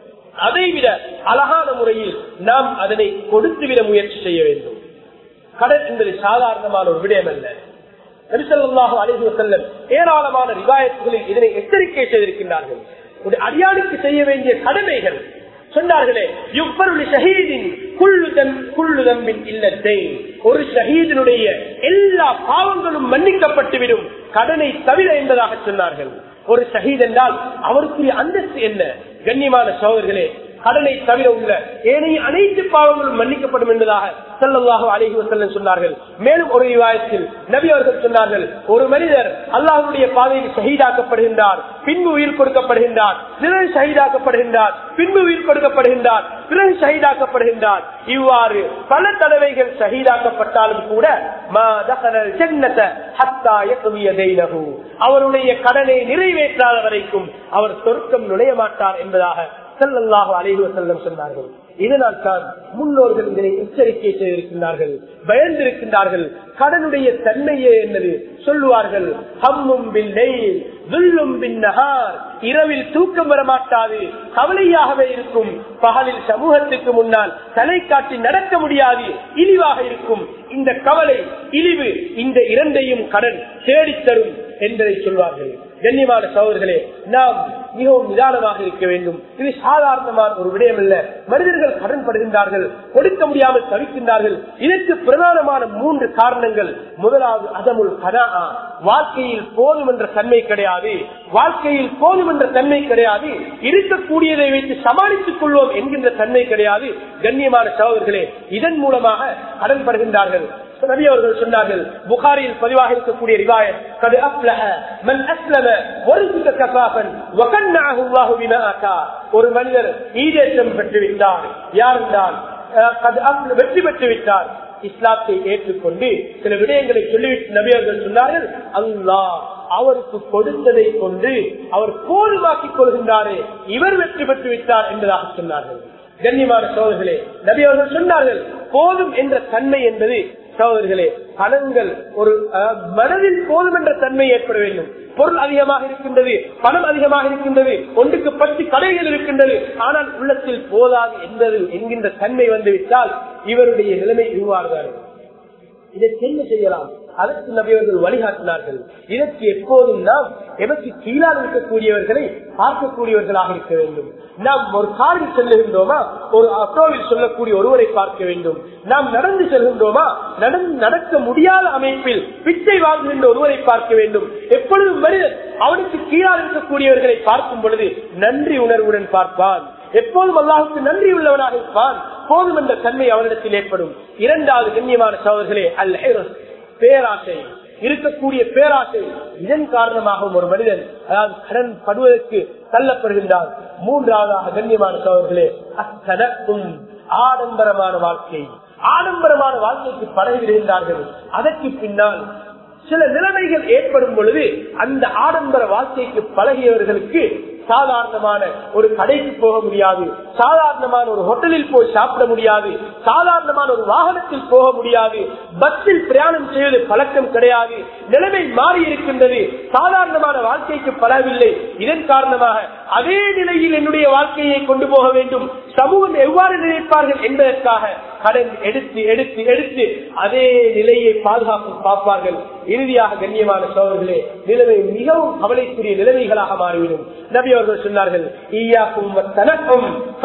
அதைவிட அழகான முறையில் நாம் அதனை கொடுத்துவிட முயற்சி செய்ய வேண்டும் கடன் என்பது சாதாரணமான ஒரு விடயம் அல்ல நபிசல்லாஹு அலைஹி வசல்லம் ஏராளமான ரிவாயத்துகளில் இதனை எச்சரிக்கை செய்திருக்கின்றார்கள் ஒரு அடியானுக்கு செய்ய வேண்டிய கடமைகள் சொன்னார்களே யுப்பருளி ஷஹீதின் குள்ளுதன் குள்ளுதம்பின் இல்லத்தை ஒரு ஷஹீதனுடைய எல்லா பாவங்களும் மன்னிக்கப்பட்டுவிடும் கடனை தவிர என்பதாக சொன்னார்கள் ஒரு ஷஹீத் என்றால் அவருக்குரிய அந்தஸ்து என்ன கண்ணியமான சோதர்களே கடனை தவிர உள்ள ஏனைய அனைத்து பாவங்களும் மன்னிக்கப்படும் என்பதாக செல்லல்லாக அழகி வசல்லம் சொன்னார்கள் மேலும் ஒரு விவாதத்தில் நபி அவர்கள் சொன்னார்கள் ஒரு மனிதர் அல்லாஹனுடைய பாதையில் ஷஹீதாக்கப்படுகின்றார் பின்பு உயிர் கொடுக்கப்படுகின்றார் பிறகு ஷஹீதாக்கப்படுகின்றார் பின்பு உயிர் கொடுக்கப்படுகின்றார் பிறகு ஷஹீதாக்கப்படுகின்றார் இவ்வாறு பல தடவைகள் ஷஹீதாக்கப்பட்டாலும் கூட அவருடைய கடனை நிறைவேற்றாத வரைக்கும் அவர் சொர்க்கம் நுழைய மாட்டார் என்பதாக செல்லல்லாக அலைஹி செல்லம் சொன்னார்கள் இதனால் தான் முன்னோர்கள் இதனை எச்சரிக்கை செய்திருக்கின்றார்கள் பயந்திருக்கின்றார்கள் கடனுடைய தன்மையே என்னது சொல்லுவார்கள் ஹம்மும் வில்லும் பின்னஹார் இரவில் தூக்கம் வரமாட்டாது கவலையாகவே இருக்கும் பகலில் சமூகத்துக்கு முன்னால் தலை காட்டி நடக்க முடியாது இழிவாக இருக்கும் இந்த கவலை இழிவு இந்த இரண்டையும் கடன் தேடித்தரும் என்பதை சொல்வார்கள் கண்ணியமான சகோதரர்களே நாம் மிகவும் நிதானமாக இருக்க வேண்டும் இது சாதாரணமான ஒரு விடயம் அல்ல மனிதர்கள் கடன் படுகின்றார்கள் கொடுக்க முடியாமல் தவிக்கின்றார்கள் இதற்கு பிரதானமான மூன்று காரணங்கள் முதலாவது அதமுல் கதா வாழ்க்கையில் போதும் என்ற தன்மை கிடையாது வாழ்க்கையில் போதும் என்ற தன்மை கிடையாது இருக்கக்கூடியதை வைத்து சமாளித்துக் கொள்வோம் என்கின்ற தன்மை கிடையாது கண்ணியமான சகோதரர்களே இதன் மூலமாக கடன் படுகின்றார்கள் நபி அவர்கள் சொன்னார்கள் புகாரியில் பதிவாக இருக்கக்கூடிய ரிவாயத் கது அப்லஹ மன் அஸ்லம ஒரு கஃபாஃபன் வகன்னஹு அல்லாஹு பிமா ஆதா ஒரு மனிதர் ஈடேற்றம் பெற்று விட்டார் யார் என்றால் வெற்றி பெற்று விட்டார் இஸ்லாத்தை ஏற்றுக்கொண்டு சில விடயங்களை சொல்லிவிட்டு நபியர்கள் சொன்னார்கள் அல்லாஹ் அவருக்கு கொடுத்ததை கொண்டு அவர் போதுமாக்கிக் கொள்கின்றாரே இவர் வெற்றி பெற்று விட்டார் என்பதாக சொன்னார்கள் கண்ணியமான சோதர்களே நபி அவர்கள் சொன்னார்கள் போதும் என்ற தன்மை என்பது சகோதரர்களே பணங்கள் ஒரு மனதில் போதும் என்ற தன்மை ஏற்பட வேண்டும் பொருள் அதிகமாக இருக்கின்றது பணம் அதிகமாக இருக்கின்றது ஒன்றுக்கு பத்து கடைகள் இருக்கின்றது ஆனால் உள்ளத்தில் போதாது என்பது என்கின்ற தன்மை வந்துவிட்டால் இவருடைய நிலைமை இவ்வாறுதான் இதை என்ன செய்யலாம் அதற்கு நபியவர்கள் வழிகாட்டினார்கள் இதற்கு எப்போதும் நாம் எமக்கு கீழால் இருக்கக்கூடியவர்களை பார்க்கக்கூடியவர்களாக இருக்க வேண்டும் நாம் ஒரு காரில் செல்லுகின்றோமா ஒரு ஆட்டோவில் சொல்லக்கூடிய ஒருவரை பார்க்க வேண்டும் நாம் நடந்து செல்கின்றோமா நடக்க முடியாத அமைப்பில் பிச்சை வாங்குகின்ற ஒருவரை பார்க்க வேண்டும் எப்பொழுதும் மனிதன் அவனுக்கு கீழால் இருக்கக்கூடியவர்களை பார்க்கும் பொழுது நன்றி உணர்வுடன் பார்ப்பான் எப்போதும் அல்லாஹுக்கு நன்றி உள்ளவனாக இருப்பான் போதும் என்ற தன்மை அவனிடத்தில் ஏற்படும் இரண்டாவது கண்ணியமான சோதர்களே அல்ல பேராசை இருக்கக்கூடிய பேராசை இதன் காரணமாகவும் ஒரு மனிதன் அதாவது கடன் படுவதற்கு தள்ளப்படுகின்றார் மூன்றாவதாக கண்ணியமான சோதர்களே அத்தனக்கும் ஆடம்பரமான வாழ்க்கை ஆடம்பரமான வாழ்க்கைக்கு பழகிவிடுகின்றார்கள் அதற்கு பின்னால் சில நிலைமைகள் ஏற்படும் பொழுது அந்த ஆடம்பர வாழ்க்கைக்கு பழகியவர்களுக்கு சாதாரணமான ஒரு கடைக்கு போக முடியாது சாதாரணமான ஒரு ஹோட்டலில் போய் சாப்பிட முடியாது சாதாரணமான ஒரு வாகனத்தில் போக முடியாது பஸ்ஸில் பிரயாணம் செய்வது பழக்கம் கிடையாது நிலைமை மாறி இருக்கின்றது சாதாரணமான வாழ்க்கைக்கு பலவில்லை இதன் காரணமாக அதே நிலையில் என்னுடைய வாழ்க்கையை கொண்டு போக வேண்டும் சமூகம் எவ்வாறு நினைப்பார்கள் என்பதற்காக கடன் எடுத்து எடுத்து எடுத்து அதே நிலையை பாதுகாப்பு பார்ப்பார்கள் இறுதியாக கண்ணியமான சோழர்களே நிலைமை மிகவும் கவலைக்குரிய நிலைமைகளாக மாறிவிடும் நபி அவர்கள் சொன்னார்கள் ஈயாக்கும் தனக்கும்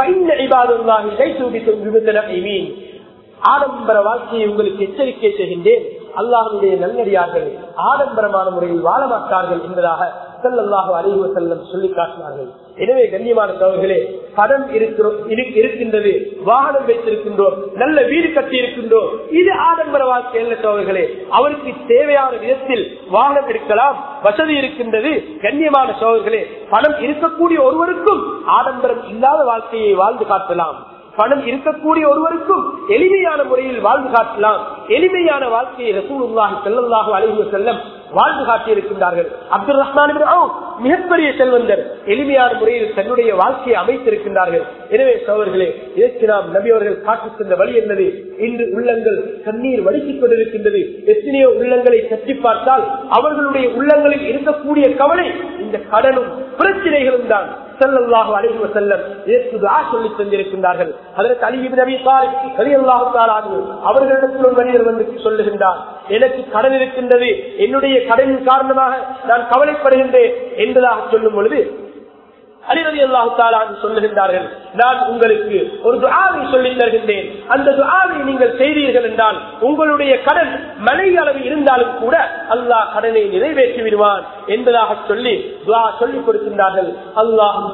ஆடம்பர வாழ்க்கையை உங்களுக்கு எச்சரிக்கை செய்கின்றேன் அல்லாஹனுடைய நல்லடியார்கள் ஆடம்பரமான முறையில் வாழ மாட்டார்கள் என்பதாக செல்லல்லாக அறிவு செல்லம் சொல்லி காட்டினார்கள் எனவே கண்ணியமான சோழர்களே கடன் இருக்கிறோம் இருக்கின்றது வாகனம் வைத்திருக்கின்றோம் நல்ல வீடு கட்டி இருக்கின்றோம் இது ஆடம்பர வாழ்க்கை அல்ல சோழர்களே அவருக்கு தேவையான விதத்தில் வாகனம் இருக்கலாம் வசதி இருக்கின்றது கண்ணியமான சோழர்களே பணம் இருக்கக்கூடிய ஒருவருக்கும் ஆடம்பரம் இல்லாத வாழ்க்கையை வாழ்ந்து காட்டலாம் பணம் இருக்கக்கூடிய ஒருவருக்கும் எளிமையான முறையில் வாழ்ந்து காட்டலாம் எளிமையான வாழ்க்கையை ரசூலுல்லாஹி செல்லல்லாஹு அலைஹி செல்லம் வாழ்ந்து காட்டியிருக்கின்றார்கள் அப்துல் ரஹ்மான் மிகப்பெரிய செல்வந்தர் எளிமையான முறையில் தன்னுடைய வாழ்க்கையை அமைத்திருக்கின்றார்கள் எனவே சோழர்களே இதற்கு நாம் நபி அவர்கள் காட்டி சென்ற வழி என்னது இன்று உள்ளங்கள் கண்ணீர் வடித்துக் கொண்டிருக்கின்றது எத்தனையோ உள்ளங்களை தட்டி பார்த்தால் அவர்களுடைய உள்ளங்களில் இருக்கக்கூடிய கவலை இந்த கடனும் பிரச்சனைகளும் தான் செல்லல்லாஹு அழைவு செல்லம் இதற்கு துஆ சொல்லி தந்திருக்கின்றார்கள் அதற்கு அலிபின் நபி அவர்களிடத்தில் ஒரு மனிதர் வந்து சொல்லுகின்றார் எனக்கு கடன் இருக்கின்றது என்னுடைய கடனின் காரணமாக நான் கவலைப்படுகின்றேன் என்பதாக சொல்லும் பொழுது அலிரதி அல்லாஹு சொல்லுகின்றார்கள் நான் உங்களுக்கு ஒரு துஆவை சொல்லித் தருகின்றேன் அந்த துஆவை நீங்கள் செய்தீர்கள் என்றால் உங்களுடைய கடன் மனை அளவு இருந்தாலும் கூட அல்லாஹ் கடனை நிறைவேற்றி விடுவான் என்பதாக சொல்லி துஆ சொல்லிக் கொடுக்கின்றார்கள் அல்லாஹும்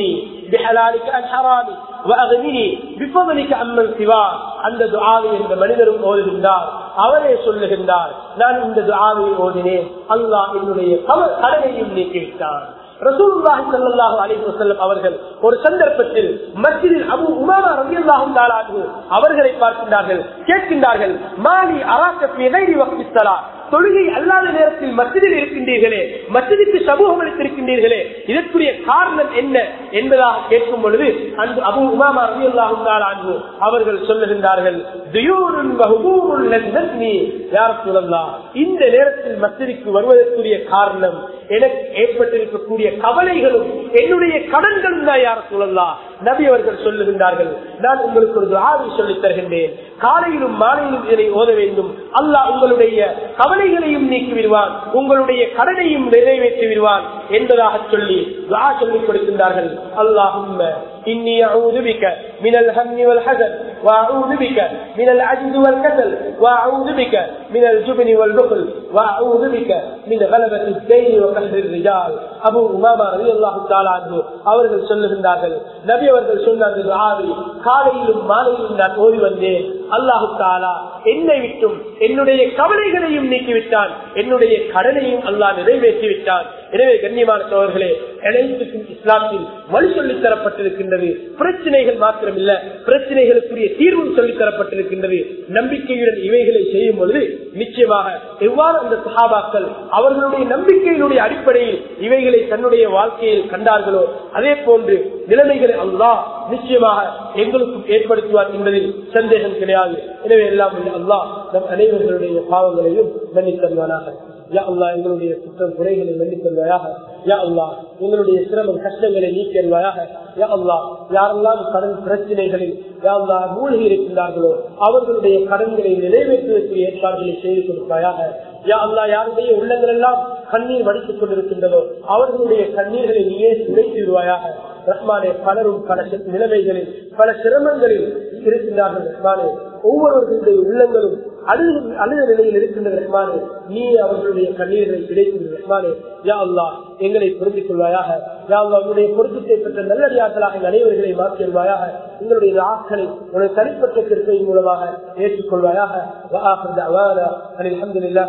بحلالك عن حرامي واغنني بفضلك عمن سواك அந்த துஆவை இந்த மனிதரும் ஓதுகின்றார் அவரே சொல்லுகின்றார் நான் இந்த துஆவை ஓதினேன் அல்லாஹ் என்னுடைய கடனையும் நீக்கிவிட்டான் ரசூலுல்லாஹி ஸல்லல்லாஹு அலைஹி வஸல்லம் அவர்கள் ஒரு சந்தர்ப்பத்தில் மஸ்ஜிதில் அபூ உமாமா ரலியல்லாஹு தஆலா அன்ஹு அவர்களை பார்க்கின்றார்கள் கேட்கின்றார்கள் மாலி அராக்க ஃபீ கைரி வக்தி ஸலாத் தொழுகை அல்லாத நேரத்தில் மஸ்ஜிதில் இருக்கின்றீர்களே மஸ்ஜிதுக்கு சமூகம் அளித்திருக்கின்றீர்களே இதற்குரிய காரணம் என்ன என்பதாக கேட்கும் பொழுது அந்த அபு உமாமா ரலியல்லாஹு தஆலா அன்ஹு அவர்கள் சொல்லுகின்றார்கள் துயூருன் வஹுபூருன் லன்னி யா ரசூலல்லாஹ் இந்த நேரத்தில் மஸ்ஜிதுக்கு வருவதற்குரிய காரணம் எனக்கு ஏற்பட்டிருக்கக்கூடிய கவலைகளும் என்னுடைய கடன்களும் தான் யார சொல்லலாம் நபி அவர்கள் சொல்லுகின்றார்கள் நான் உங்களுக்கு ஒரு துஆவை சொல்லித் தருகின்றேன் காலையிலும் மாலையிலும் இதனை ஓத வேண்டும் அல்லாஹ் உங்களுடைய கவலைகளையும் நீக்கி விடுவான் உங்களுடைய கடனையும் நிறைவேற்றி விடுவான் என்பதாக சொல்லி துஆ சொல்லிக் கொடுக்கின்றார்கள் அல்லாஹும்ம إني أعوذ بك من الهم والحزن وأعوذ بك من العجز والكسل وأعوذ بك من الجبن والبخل وأعوذ بك من غلبة الدين وقهر الرجال அபு உமாமா ரவி அல்லாஹு தாலாந்து அவர்கள் சொல்லுகின்றார்கள் நபி அவர்கள் சொன்ன அந்த துஆவை காலையிலும் மாலையிலும் நான் ஓதி வந்தேன் அல்லாஹு தாலா என்னை விட்டும் என்னுடைய கவலைகளையும் நீக்கிவிட்டான் என்னுடைய கடனையும் அல்லாஹ் நிறைவேற்றி விட்டான் எனவே கண்ணியமான சோழர்களே அனைத்துக்கும் இஸ்லாத்தில் வழி சொல்லித் தரப்பட்டிருக்கின்றது பிரச்சனைகள் மாத்திரமில்ல பிரச்சனைகளுக்குரிய தீர்வும் சொல்லித் தரப்பட்டிருக்கின்றது நம்பிக்கையுடன் இவைகளை செய்யும் பொழுது நிச்சயமாக எவ்வாறு அந்த சஹாபாக்கள் அவர்களுடைய நம்பிக்கையினுடைய அடிப்படையில் இவைகளை தன்னுடைய வாழ்க்கையில் கண்டார்களோ அதே போன்று நிலைமைகளை அல்லாஹ் நிச்சயமாக எங்களுக்கும் ஏற்படுத்துவார் என்பதில் சந்தேகம் கிடையாது எனவே எல்லாம் அல்லாஹ் நம் அனைவர்களுடைய பாவங்களையும் மன்னித் தருவானாக யா அல்லா எங்களுடைய குற்றம் குறைகளை மன்னித் தருவாயாக யா அல்லா எங்களுடைய சிரமம் கஷ்டங்களை நீக்கிடுவாயாக யா அல்லா யாரெல்லாம் கடன் பிரச்சனைகளில் யா அல்லா மூழ்கி இருக்கின்றார்களோ அவர்களுடைய கடன்களை நிறைவேற்றுவதற்கு ஏற்பாடுகளை செய்து கொடுப்பாயாக யா அல்லா யாருடைய உள்ளங்கள் எல்லாம் கண்ணீர் வடித்துக் கொண்டிருக்கின்றதோ அவர்களுடைய கண்ணீர்களை நீயே உடைத்து விடுவாயாக ரஹ்மானே பலரும் பல நிலைமைகளில் பல சிரமங்களில் இருக்கின்றார்கள் ரஹ்மானே ஒவ்வொருவர்களுடைய உள்ளங்களும் அழுது அழுத நிலையில் இருக்கின்ற ரஹ்மானே நீ அவர்களுடைய கண்ணீர்களை கிடைக்கும் ரஹ்மானே யா அல்லா எங்களை பொருந்திக் கொள்வாயாக யா அல்லா உன்னுடைய பொருத்தத்தை பெற்ற நல்லடியார்களாக எங்கள் அனைவர்களை மாற்றியல்வாயாக எங்களுடைய ஆக்களை உனது தனிப்பட்ட திருப்பை மூலமாக ஏற்றுக்கொள்வாயாக